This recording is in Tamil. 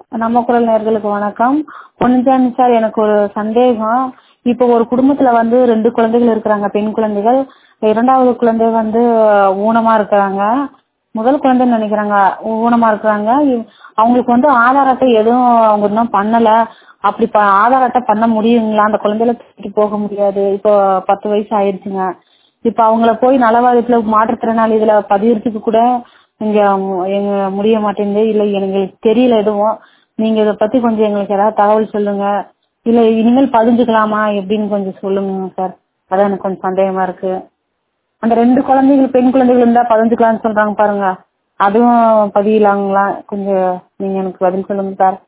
நம்ம குரல் நேர்களுக்கு வணக்கம் பொன்னிச்சாமி சார் எனக்கு ஒரு சந்தேகம் இப்போ ஒரு குடும்பத்துல வந்து ரெண்டு குழந்தைகள் இருக்கிறாங்க பெண் குழந்தைகள் இரண்டாவது குழந்தை வந்து ஊனமா இருக்கிறாங்க முதல் குழந்தைன்னு நினைக்கிறாங்க ஊனமா இருக்கிறாங்க இவ்- அவங்களுக்கு வந்து ஆதார் அட்டை எதுவும் அவங்க இன்னும் பண்ணல அப்படி ப- ஆதார் அட்டை பண்ண முடியுங்களா அந்த குழந்தைகளை தூக்கிட்டு போக முடியாது இப்போ பத்து வயசு ஆயிடுச்சுங்க இப்ப அவங்கள போய் நலவாரியத்துல மாற்றுத்திறனாளி இதுல பதியறதுக்கு கூட இங்க மு- எங்க முடிய மாட்டேங்குது இல்ல எங்களுக்கு தெரியல எதுவும் நீங்க இத பத்தி கொஞ்சம் எங்களுக்கு ஏதாவது தகவல் சொல்லுங்க இல்ல இனிமேல் பதிஞ்சுக்கலாமா எப்படின்னு கொஞ்சம் சொல்லுங்க சார் அதான் எனக்கு கொஞ்சம் சந்தேகமா இருக்கு அந்த ரெண்டு குழந்தைகள் பெண் குழந்தைகள் இருந்தா பதிஞ்சுக்கலாம்னு சொல்றாங்க பாருங்க அதுவும் பதியலாங்களா கொஞ்சம் நீங்க எனக்கு பதில் சொல்லுங்க சார்